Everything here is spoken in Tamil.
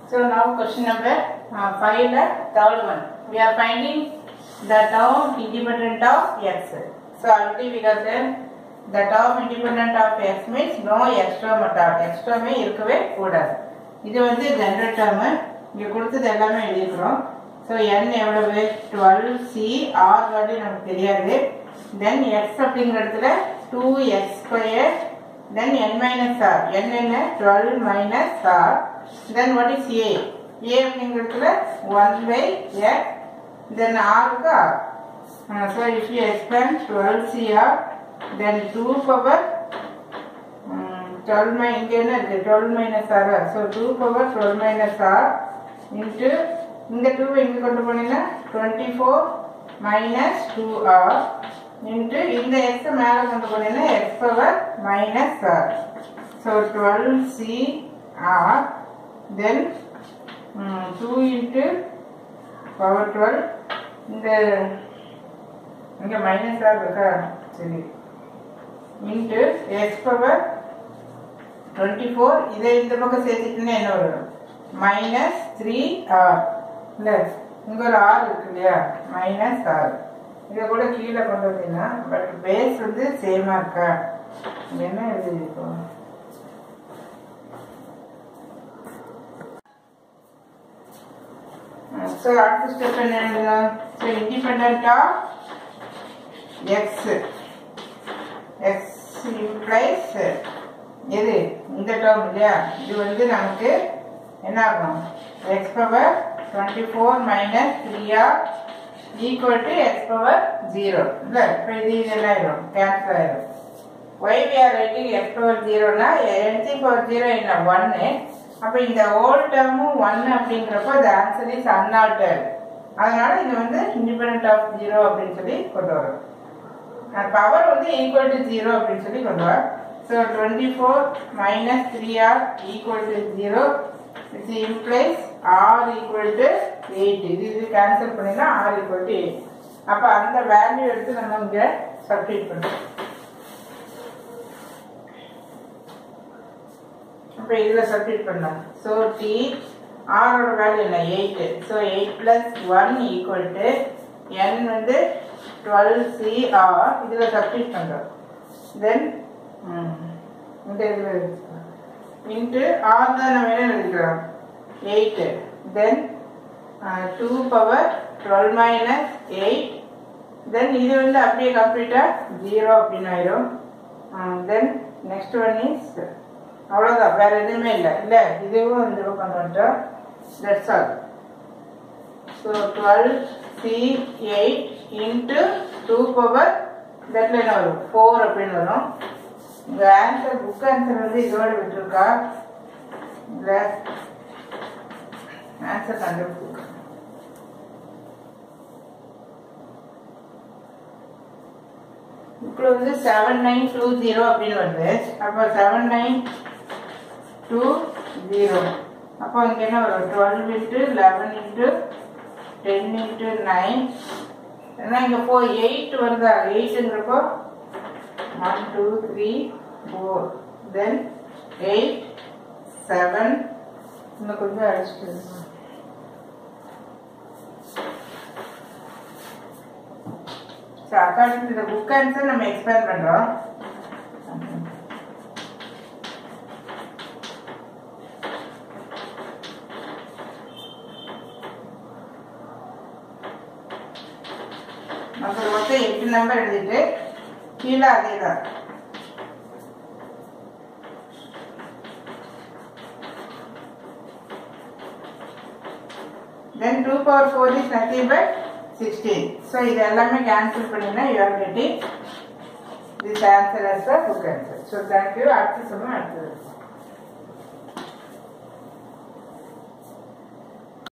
So now question number uh, five, the third one. We are finding the term independent of x. So already we have said the term independent of x means no extra at all. Extra மே இருக்கவே கூடாது இது வந்து ஜென்ரல் டேர்ம் இங்க கொடுத்தது எல்லாமே எழுதிக்கிறோம் ஸோ n எவ்வளவு டுவெல் சி ஆர் வேல்யூ நமக்கு தெரியாது தென் எக்ஸ் அப்படிங்கிற இடத்துல two x square then n minus r n என்ன twelve minus r then what is a a அப்படிங்கிற இடத்துல ஒன் பை எக்ஸ் தென் ஆருக்கு r so if you expand twelve c r then two power twelve my இங்கே என்ன இருக்கு twelve minus r so two power twelve minus r into இந்த டூவை இங்கே கொண்டு போனீங்கன்னா twenty four minus two r into இந்த எக்ஸை மேலே கொண்டு போனீங்கன்னா x power minus r so twelve c r then two into power twelve இந்த இங்கே மைனஸ் ஆர் இருக்கா சரி into x power twenty four இதை இந்த பக்கம் சேர்த்துட்டுன்னா என்ன வரும் மைனஸ் த்ரீ ஆர் இல்லை இங்கே ஒரு ஆர் இருக்கு இல்லையா மைனஸ் ஆர் இதை கூட கீழே கொண்டு வந்தீங்கன்னா பட் பேஸ் வந்து சேமாக இருக்கா இங்க என்ன எழுதிருக்கோம் ஸோ அடுத்த ஸ்டெப் என்ன எழுதலாம் so independent of x x implies எது இந்த டேர்ம் இல்லையா இது வந்து நமக்கு என்ன ஆகும் x power twenty four minus three r equal to x power zero இல்லை இப்போ இது இதெல்லாம் ஆயிடும் கேன்சல் ஆயிடும் why we are writing x power ஜீரோனா என்சி பவர் ஜீரோ என்ன ஒன்று அப்போ இந்த ஹோல் டேர்மும் ஒன்று அப்படிங்கிறப்போ இந்த ஆன்சர் இஸ் அன்ஆல்டர்ட் அதனால இது வந்து இண்டிபெண்ட் ஆஃப் ஜீரோ அப்படின்னு சொல்லி கொண்டு வரும் பவர் வந்து ஈக்குவல் டு ஜீரோ அப்படின்னு சொல்லி கொண்டு வரும் so twenty four minus three r equal to zero it's implies r equal to eight இது இது கேன்சல் பண்ணினா ஆர் ஈக்குவல் டு எயிட் அப்போ அந்த வேல்யூ எடுத்து நம்ம இங்கே சப்ஸ்டியூட் பண்ணுறோம் அப்போ இதில் சப்ஸ்டியூட் பண்ணலாம் ஸோ டி ஆரோட வேல்யூ என்ன eight so eight plus one equal to n வந்து டுவெல் சி ஆர் இதில் சப்ஸ்டியூட் பண்ணுறோம் தென் இந்த இதில் இன்ட்டு ஆர் தான் நம்ம என்ன எழுதிக்கிறோம் eight then two power twelve minus eight then இது வந்து அப்படியே கம்ப்ளீட்டாக ஜீரோ அப்படின்னு ஆயிரும் தென் நெக்ஸ்ட் ஒன் இஸ் அவ்வளோதான் வேற எதுவுமே இல்லை இல்லை இதுவும் இந்த பக்கம் வந்துட்டோம் that's all so twelve c eight into two power தட்டில் என்ன வரும் ஃபோர் அப்படின்னு வரும் இந்த ஆன்சர் புக் ஆன்சர் வந்து இதோட விட்டுருக்கா இல்லை ஆன்சர் கண்டுபிடிச்சிருக்கா புக்கில் வந்து செவன் நைன் டூ ஜீரோ அப்படின்னு வருது அப்போ செவன் நைன் டூ ஜீரோ அப்போ இங்கே என்ன வரும் twelve into eleven into ten into nine ஏன்னா இங்கே போ எயிட் வருதா எயிட்டுங்கிறப்போ one two three four then eight seven இன்னும் கொஞ்சம் அடிச்சுட்டு so according to the book answer நம்ம எக்ஸ்பேண்ட் பண்ணுறோம் நம்ம மொத்தம் எட்டு நம்பர் எழுதிட்டு கீழே அதே தான் then two power four is nothing but sixteen so இது எல்லாமே கேன்சல் பண்ணிங்கன்னா you are getting this answer as a book answer so thank you அடுத்த சொல்லுங்க அடுத்தது